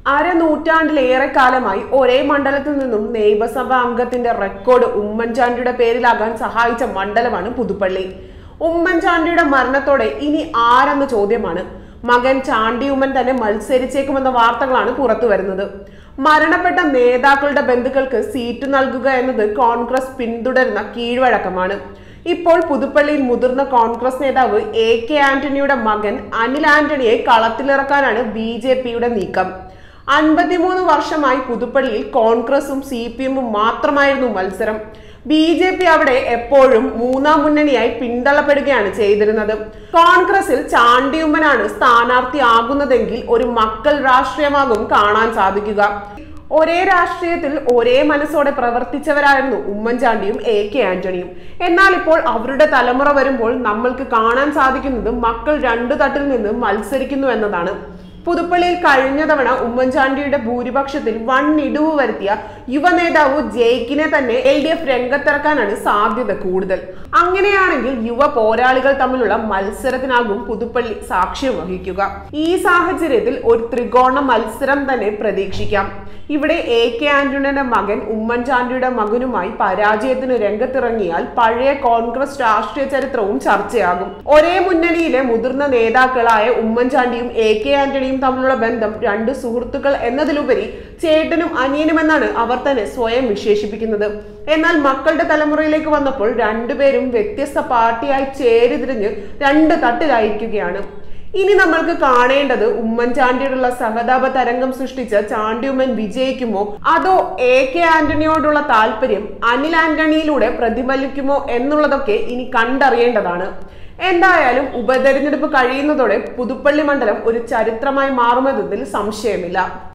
അരനൂറ്റാണ്ടിലേറെ കാലമായി ഒരേ മണ്ഡലത്തിൽ നിന്നും നിയമസഭാ അംഗത്തിന്റെ റെക്കോർഡ് ഉമ്മൻചാണ്ടിയുടെ പേരിലാകാൻ സഹായിച്ച മണ്ഡലമാണ് പുതുപ്പള്ളി ഉമ്മൻചാണ്ടിയുടെ മരണത്തോടെ ഇനി ആരെന്ന ചോദ്യമാണ് മകൻ ചാണ്ടി ഉമ്മൻ തന്നെ മത്സരിച്ചേക്കുമെന്ന വാർത്തകളാണ് പുറത്തു വരുന്നത് മരണപ്പെട്ട നേതാക്കളുടെ ബന്ധുക്കൾക്ക് സീറ്റ് നൽകുക എന്നത് കോൺഗ്രസ് പിന്തുടരുന്ന കീഴ്വഴക്കമാണ് ഇപ്പോൾ പുതുപ്പള്ളിയിൽ മുതിർന്ന കോൺഗ്രസ് നേതാവ് എ കെ ആന്റണിയുടെ മകൻ അനിൽ ആന്റണിയെ കളത്തിലിറക്കാനാണ് ബി ജെ പിയുടെ നീക്കം അൻപത്തിമൂന്ന് വർഷമായി പുതുപ്പള്ളിയിൽ കോൺഗ്രസും സി പി എമ്മും മാത്രമായിരുന്നു മത്സരം ബി ജെ പി അവിടെ എപ്പോഴും മൂന്നാം മുന്നണിയായി പിന്തള്ളപ്പെടുകയാണ് ചെയ്തിരുന്നത് കോൺഗ്രസിൽ ചാണ്ടിയുമ്മനാണ് സ്ഥാനാർത്ഥി ആകുന്നതെങ്കിൽ ഒരു മക്കൾ രാഷ്ട്രീയമാകും കാണാൻ സാധിക്കുക ഒരേ രാഷ്ട്രീയത്തിൽ ഒരേ മനസ്സോടെ പ്രവർത്തിച്ചവരായിരുന്നു ഉമ്മൻചാണ്ടിയും എ കെ ആന്റണിയും എന്നാൽ ഇപ്പോൾ അവരുടെ തലമുറ വരുമ്പോൾ നമ്മൾക്ക് കാണാൻ സാധിക്കുന്നത് മക്കൾ രണ്ടു തട്ടിൽ നിന്ന് മത്സരിക്കുന്നു എന്നതാണ് പുതുപ്പള്ളിയിൽ കഴിഞ്ഞ തവണ ഉമ്മൻചാണ്ടിയുടെ ഭൂരിപക്ഷത്തിൽ വൻ ഇടിവ് വരുത്തിയ യുവനേതാവ് ജയിക്കിനെ തന്നെ എൽ ഡി എഫ് രംഗത്തിറക്കാനാണ് സാധ്യത കൂടുതൽ അങ്ങനെയാണെങ്കിൽ യുവ പോരാളികൾ തമ്മിലുള്ള മത്സരത്തിനാകും പുതുപ്പള്ളി സാക്ഷ്യം വഹിക്കുക ഈ സാഹചര്യത്തിൽ ഒരു ത്രികോണ മത്സരം തന്നെ പ്രതീക്ഷിക്കാം ഇവിടെ എ കെ ആന്റണിയുടെ മകൻ ഉമ്മൻചാണ്ടിയുടെ മകനുമായി പരാജയത്തിന് രംഗത്തിറങ്ങിയാൽ പഴയ കോൺഗ്രസ് രാഷ്ട്രീയ ചരിത്രവും ചർച്ചയാകും ഒരേ മുന്നണിയിലെ മുതിർന്ന നേതാക്കളായ ഉമ്മൻചാണ്ടിയും എ കെ ആന്റണിയും തമ്മിലുള്ള ബന്ധം രണ്ട് സുഹൃത്തുക്കൾ എന്നതിലുപരി ചേട്ടനും അനിയനുമെന്നാണ് അവർ തന്നെ സ്വയം വിശേഷിപ്പിക്കുന്നത് എന്നാൽ മക്കളുടെ തലമുറയിലേക്ക് വന്നപ്പോൾ രണ്ടുപേരും വ്യത്യസ്ത പാർട്ടിയായി ചേരിതിരിഞ്ഞ് രണ്ട് തട്ടിലായിരിക്കുകയാണ് ഇനി നമ്മൾക്ക് കാണേണ്ടത് ഉമ്മൻചാണ്ടിയോടുള്ള സഹതാപ തരംഗം സൃഷ്ടിച്ച ചാണ്ടിയുമ്മൻ വിജയിക്കുമോ അതോ എ കെ ആന്റണിയോടുള്ള താല്പര്യം അനിൽ ആന്റണിയിലൂടെ പ്രതിഫലിക്കുമോ എന്നുള്ളതൊക്കെ ഇനി കണ്ടറിയേണ്ടതാണ് എന്തായാലും ഉപതെരഞ്ഞെടുപ്പ് കഴിയുന്നതോടെ പുതുപ്പള്ളി മണ്ഡലം ഒരു ചരിത്രമായി മാറുമെന്നതിൽ സംശയമില്ല